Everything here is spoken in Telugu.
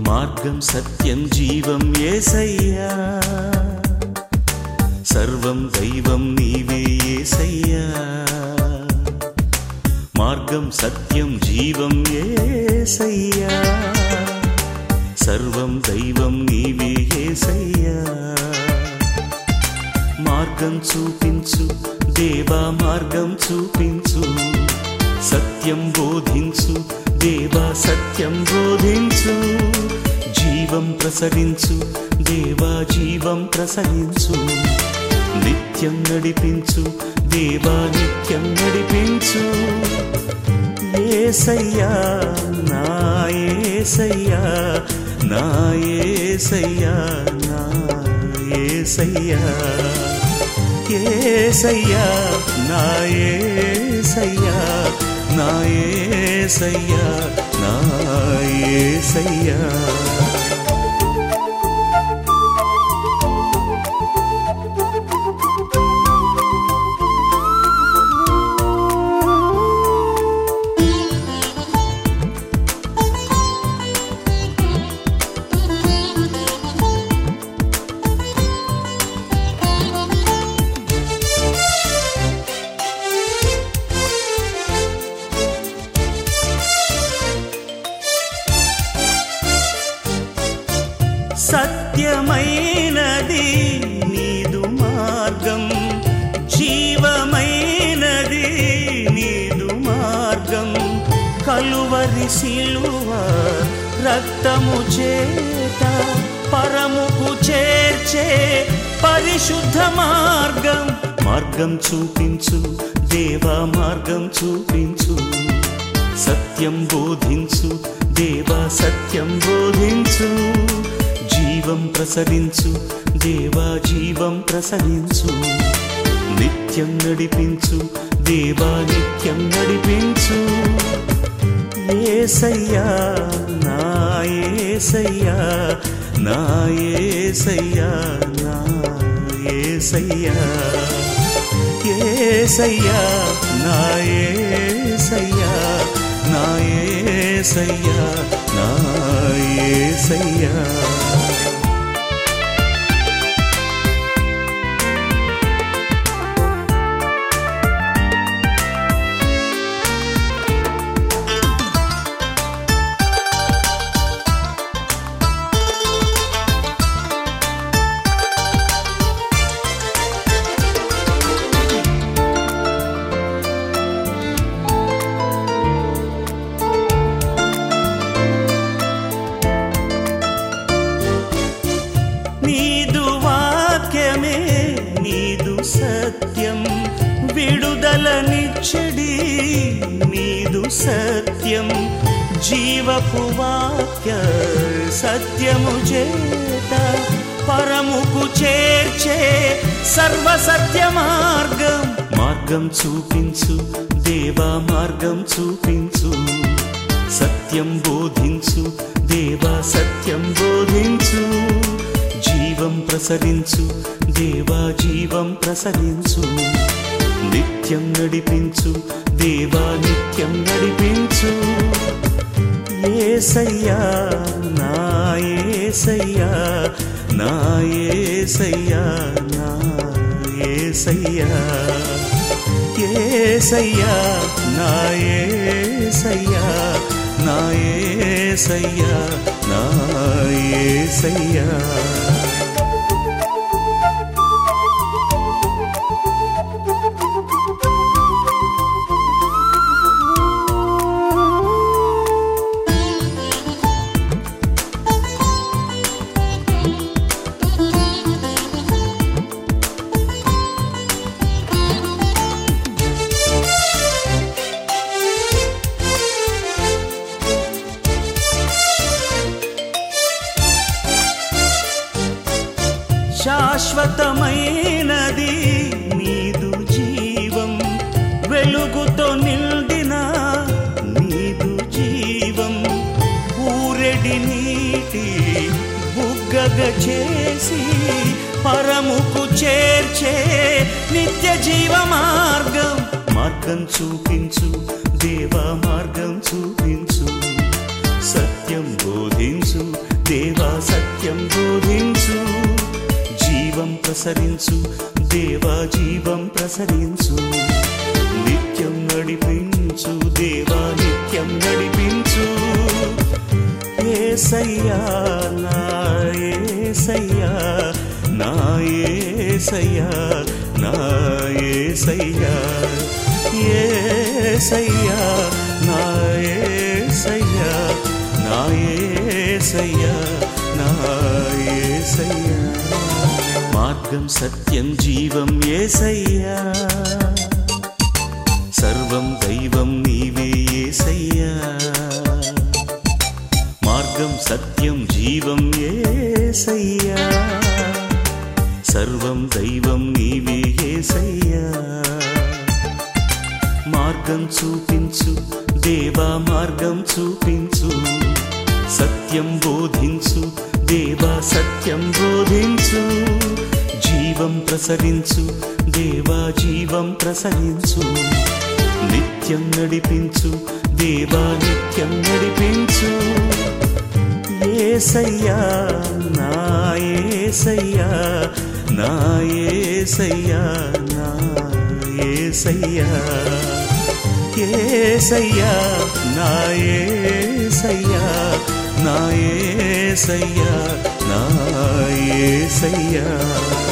మార్గం సత్యం జీవం ఏసయ్యా సర్వం దైవం నీవే ఏసయ్యా మార్గం సత్యం జీవం ఏసయ్యా సర్వం దైవం నీవే ఏసయ్యా మార్గం చూపించు దేవా మార్గం చూపించు సత్యం బోధించు దేవా సత్యం బోధించు జీవం ప్రసరించు దేవా జీవం ప్రసరించు నిత్యం నడిపించు దేవా నిత్యం నడిపించు ఏసయ్యా నా ఏసయ్యా నా ఏసయ్యా నా ఏసయ్యా ఏసయ్యా నా ఏసయ్యా నా ఏసయ్యా నా ఏసయ్యా సత్యమైనది నీదు మార్గం జీవమైనది నీదు మార్గం కలువరి సిలువ రక్తము చేత పరముకు చేర్చే పరిశుద్ధ మార్గం మార్గం చూపించు దేవా మార్గం చూపించు సత్యం బోధించు దేవా సత్యం బోధించు జీవం ప్రసరించు దేవా జీవం ప్రసరించు నిత్యం నడిపించు దేవా నిత్యం నడిపించు ఏసయ్యా నా ఏసయ్యా నా ఏసయ్యా నా ఏసయ్యా ఏసయ్యా నా ఏసయ్యా నా ఏసయ్యా నా ఏసయ్యా నీదు వాక్యమే నీదు సత్యం విడుదలనిచ్చడి నీదు సత్యం జీవపు వాక్య సత్యము చేత పరముకు చేర్చే సర్వసత్య మార్గం మార్గం చూపించు దేవా మార్గం చూపించు సత్యం బోధించు దేవా సత్యం బోధించు జీవం ప్రసరించు దేవా జీవం ప్రసరించు నిత్యం నడిపించు దేవా నిత్యం నడిపించు ఏసయ్యా నా ఏసయ్యా నా ఏసయ్యా నా ఏసయ్యా ఏసయ్యా నా ఏసయ్యా నా ఏసయ్యా నా ఏసయ్యా శాశ్వతమైనది నీదు జీవం వెలుగుతో నిండిన నీదు జీవం ఊరెడి నీటి బుగ్గగ చేసి పరముకు చేర్చే నిత్య జీవ మార్గం మార్గం చూపించు దేవా మార్గం చూపించు సత్యం బోధించు నిత్యం బోధించు జీవం ప్రసరించు దేవా జీవం ప్రసరించు నిత్యం నడిపించు దేవా నిత్యం నడిపించు ఏసయ్యా నా ఏసయ్యా నా ఏసయ్యా నా ఏసయ్యా ఏసయ్యా నా ఏసయ్యా నా ఏసయ్యా నా ఏసయ్యా మార్గం సత్యం జీవం ఏసయ్యా సర్వం దైవం నీవే ఏసయ్యా మార్గం సత్యం జీవం ఏసయ్యా సర్వం దైవం నీవే ఏసయ్యా మార్గం చూపించు దేవా మార్గం చూపించు సత్యం బోధించు దేవా సత్యం బోధించు జీవం ప్రసరించు దేవా జీవం ప్రసరించు నిత్యం నడిపించు దేవా నిత్యం నడిపించు ఏసయ్యా నా ఏసయ్యా నా ఏసయ్యా నా ఏసయ్యా ఏసయ్యా నా ఏసయ్యా నా ఏసయ్యా నా ఏసయ్యా